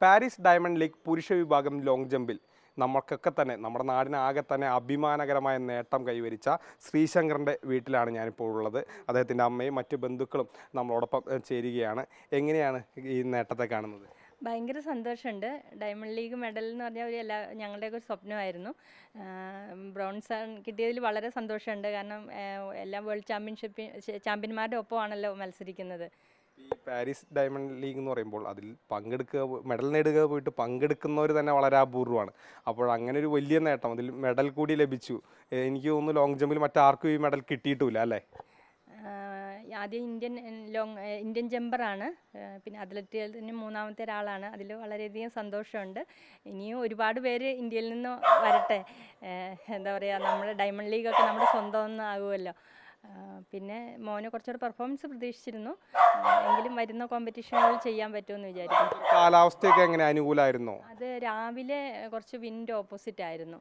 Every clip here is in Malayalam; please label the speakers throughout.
Speaker 1: പാരീസ് ഡയമണ്ട് ലീഗ് പുരുഷ വിഭാഗം ലോങ് ജമ്പിൽ നമ്മൾക്കൊക്കെ തന്നെ നമ്മുടെ നാടിനാകെ തന്നെ അഭിമാനകരമായ നേട്ടം കൈവരിച്ച ശ്രീശങ്കറിൻ്റെ വീട്ടിലാണ് ഞാനിപ്പോൾ ഉള്ളത് അദ്ദേഹത്തിൻ്റെ അമ്മയും മറ്റു ബന്ധുക്കളും നമ്മളോടൊപ്പം ഏഹ്, ചേരുകയാണ് എങ്ങനെയാണ് ഈ നേട്ടത്തെ കാണുന്നത്
Speaker 2: ഭയങ്കര സന്തോഷമുണ്ട് ഡയമണ്ട് ലീഗ് മെഡൽ എന്ന് പറഞ്ഞാൽ ഒരു എല്ലാ ഞങ്ങളുടെയൊക്കെ ഒരു സ്വപ്നമായിരുന്നു ബ്രോൺസ് കിട്ടിയതിൽ വളരെ സന്തോഷമുണ്ട് കാരണം ആഹ് എല്ലാ വേൾഡ് ചാമ്പ്യൻഷിപ്പ് ചാമ്പ്യന്മാരുടെ ഒപ്പമാണല്ലോ മത്സരിക്കുന്നത്
Speaker 1: ഈ പാരീസ് ഡയമണ്ട് ലീഗ് എന്ന് പറയുമ്പോൾ അതിൽ പങ്കെടുക്കുക മെഡൽ നേടുക പോയിട്ട് പങ്കെടുക്കുന്നവർ തന്നെ വളരെ അപൂർവമാണ് അപ്പോൾ അങ്ങനെ ഒരു വലിയ നേട്ടം അതിൽ മെഡൽ കൂടി ലഭിച്ചു ഏഹ്, എനിക്ക് തോന്നുന്നു ലോങ് ജമ്പിൽ മറ്റാർക്കും ഈ മെഡൽ കിട്ടിയിട്ടുമില്ല അല്ലേ
Speaker 2: ആഹ് ആദ്യം ഇന്ത്യൻ ലോങ് ഏഹ് ഇന്ത്യൻ ജമ്പറാണ് ഏഹ് പിന്നെ അത്ലറ്റുകളിന് മൂന്നാമത്തെ ഒരാളാണ് അതിൽ വളരെയധികം സന്തോഷമുണ്ട് ഇനിയും ഒരുപാട് പേര് ഇന്ത്യയിൽ നിന്ന് വരട്ടെ ഏഹ് എന്താ പറയുക നമ്മുടെ ഡയമണ്ട് ലീഗൊക്കെ നമ്മുടെ സ്വന്തം ഒന്ന് ആകുമല്ലോ ആഹ് പിന്നെ മോന് കുറച്ചുകൂടെ പെർഫോമൻസ് പ്രതീക്ഷിച്ചിരുന്നു ആഹ് എങ്കിലും വരുന്ന കോമ്പറ്റീഷനുകളിൽ ചെയ്യാൻ പറ്റുമെന്ന് വിചാരിക്കുന്നു
Speaker 1: കാലാവസ്ഥയൊക്കെ എങ്ങനെ അനുകൂലമായിരുന്നോ
Speaker 2: അത് രാവിലെ കുറച്ച് വിൻഡ് ഓപ്പോസിറ്റ് ആയിരുന്നു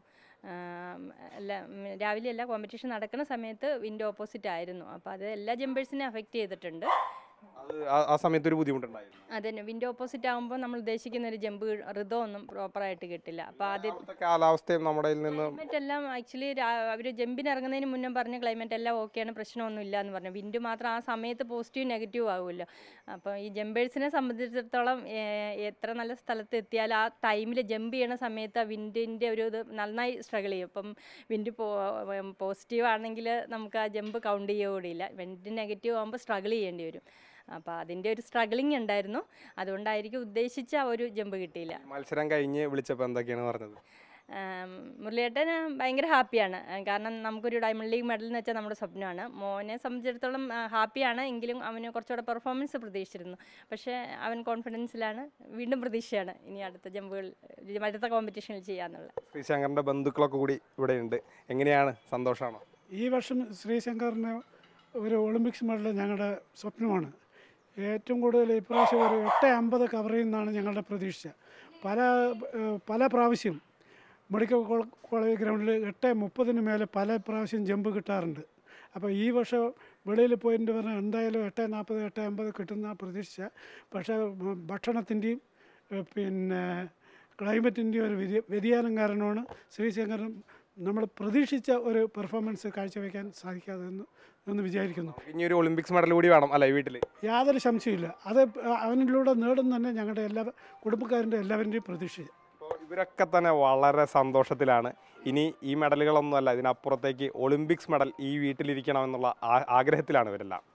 Speaker 2: ആം, അല്ല ഉം, രാവിലെ അല്ല കോമ്പറ്റീഷൻ നടക്കുന്ന സമയത്ത് വിൻഡ് ഓപ്പോസിറ്റ് ആയിരുന്നു അപ്പോൾ അത് എല്ലാ ജമ്പേഴ്സിനെ അഫക്റ്റ് ചെയ്തിട്ടുണ്ട്
Speaker 1: അത് ആ- ആ സമയത്ത് ഒരു ബുദ്ധിമുട്ടുണ്ടായിരുന്നു
Speaker 2: അതന്നെ വിൻഡ് ഓപ്പോസിറ്റ് ആകുമ്പോൾ നമ്മൾ ഉദ്ദേശിക്കുന്ന ഒരു ജമ്പ് ഋതം ഒന്നും പ്രോപ്പറായിട്ട് കിട്ടില്ല അപ്പോൾ ആദ്യം
Speaker 1: അവിടുത്തെ കാലാവസ്ഥയും നമ്മുടെ കയ്യിൽ നിന്ന്
Speaker 2: ക്ലൈമറ്റ് എല്ലാം ആക്ച്വലി അവർ ജമ്പിന് ഇറങ്ങുന്നതിന് മുന്നേ പറഞ്ഞ ക്ലൈമറ്റ് എല്ലാം ഓക്കെയാണ് പ്രശ്നമൊന്നും ഇല്ല എന്ന് പറഞ്ഞു വിൻഡ് മാത്രം ആ സമയത്ത് പോസിറ്റീവ് നെഗറ്റീവ് ആകുമല്ലോ അപ്പോൾ ഈ ജമ്പേഴ്സിനെ സംബന്ധിച്ചിടത്തോളം ഏഹ്, എത്ര നല്ല സ്ഥലത്ത് എത്തിയാൽ ആ ടൈമിൽ ജമ്പ് ചെയ്യണ സമയത്ത് ആ വിൻഡിൻ്റെ ഒരു ഇത് നന്നായി സ്ട്രഗിൾ ചെയ്യും അപ്പം വിൻഡ് പോസിറ്റീവ് ആണെങ്കിൽ നമുക്ക് ആ ജമ്പ് കൗണ്ട് ചെയ്യുക കൂടിയില്ല വിൻഡ് നെഗറ്റീവ് ആകുമ്പോൾ സ്ട്രഗിൾ ചെയ്യേണ്ടി വരും അപ്പോൾ അതിൻ്റെ ഒരു സ്ട്രഗിളിങ് ഉണ്ടായിരുന്നു അതുകൊണ്ടായിരിക്കും ഉദ്ദേശിച്ച ആ ഒരു ജമ്പ് കിട്ടിയില്ല
Speaker 1: മത്സരം കഴിഞ്ഞ് വിളിച്ചപ്പോൾ എന്തൊക്കെയാണ് പറഞ്ഞത്
Speaker 2: ആം, മുരളിയേട്ടൻ ഭയങ്കര ഹാപ്പിയാണ് ആ, കാരണം നമുക്കൊരു ഡയമണ്ട് ലീഗ് മെഡൽ എന്ന് വെച്ചാൽ നമ്മുടെ സ്വപ്നമാണ് മോനെ സംബന്ധിച്ചിടത്തോളം ആ, ഹാപ്പിയാണ് എങ്കിലും അവന് കുറച്ചുകൂടെ പെർഫോമൻസ് പ്രതീക്ഷിച്ചിരുന്നു പക്ഷേ അവൻ കോൺഫിഡൻസിലാണ് വീണ്ടും പ്രതീക്ഷയാണ് ഇനി അടുത്ത ജമ്പുകൾ അടുത്ത കോമ്പറ്റീഷനിൽ ചെയ്യാന്നുള്ളത്
Speaker 1: ശ്രീശങ്കറിന്റെ ബന്ധുക്കളൊക്കെ കൂടി ഇവിടെ ഉണ്ട് എങ്ങനെയാണ് സന്തോഷമാണോ
Speaker 3: ഈ വർഷം ശ്രീശങ്കറിന് ഒരു ഒളിമ്പിക്സ് മെഡൽ ഞങ്ങളുടെ സ്വപ്നമാണ് ഏറ്റവും കൂടുതൽ ഇപ്രാവശ്യം ഒരു എട്ട് അമ്പത് കവർ ചെയ്യുന്നതാണ് ഞങ്ങളുടെ പ്രതീക്ഷ പല ഏഹ്, പല പ്രാവശ്യം മെഡിക്കൽ കോള- കോളേജ് ഗ്രൗണ്ടിൽ എട്ട് മുപ്പതിന് മേലെ പല പ്രാവശ്യം ജമ്പ് കിട്ടാറുണ്ട് അപ്പോൾ ഈ വർഷം വെളിയിൽ പോയിട്ട് പറഞ്ഞാൽ എന്തായാലും എട്ട് നാൽപ്പത് എട്ട് അമ്പത് കിട്ടുന്ന പ്രതീക്ഷ പക്ഷേ ഭ- ഭക്ഷണത്തിൻ്റെയും ഏഹ്, പിന്നെ ക്ലൈമറ്റിൻ്റെയും ഒരു വ്യതി വ്യതിയാനം കാരണമാണ് ശ്രീശങ്കരൻ നമ്മൾ പ്രതീക്ഷിച്ച ഒരു പെർഫോമൻസ് കാഴ്ചവെക്കാൻ സാധിക്കാതെ എന്ന് എന്ന് വിചാരിക്കുന്നു
Speaker 1: ഇനി ഒരു ഒളിമ്പിക്സ് മെഡൽ കൂടി വേണം അല്ലേ വീട്ടിൽ
Speaker 3: യാതൊരു സംശയമില്ല അത് അവനിലൂടെ നേടും തന്നെ ഞങ്ങളുടെ എല്ലാ കുടുംബക്കാരൻ്റെ എല്ലാവരുടെയും പ്രതീക്ഷ
Speaker 1: അപ്പോൾ ഇവരൊക്കെ തന്നെ വളരെ സന്തോഷത്തിലാണ് ഇനി ഈ മെഡലുകളൊന്നും അല്ല ഇതിനപ്പുറത്തേക്ക് ഒളിമ്പിക്സ് മെഡൽ ഈ വീട്ടിലിരിക്കണം എന്നുള്ള ആ- ആഗ്രഹത്തിലാണ് ഇവരെല്ലാം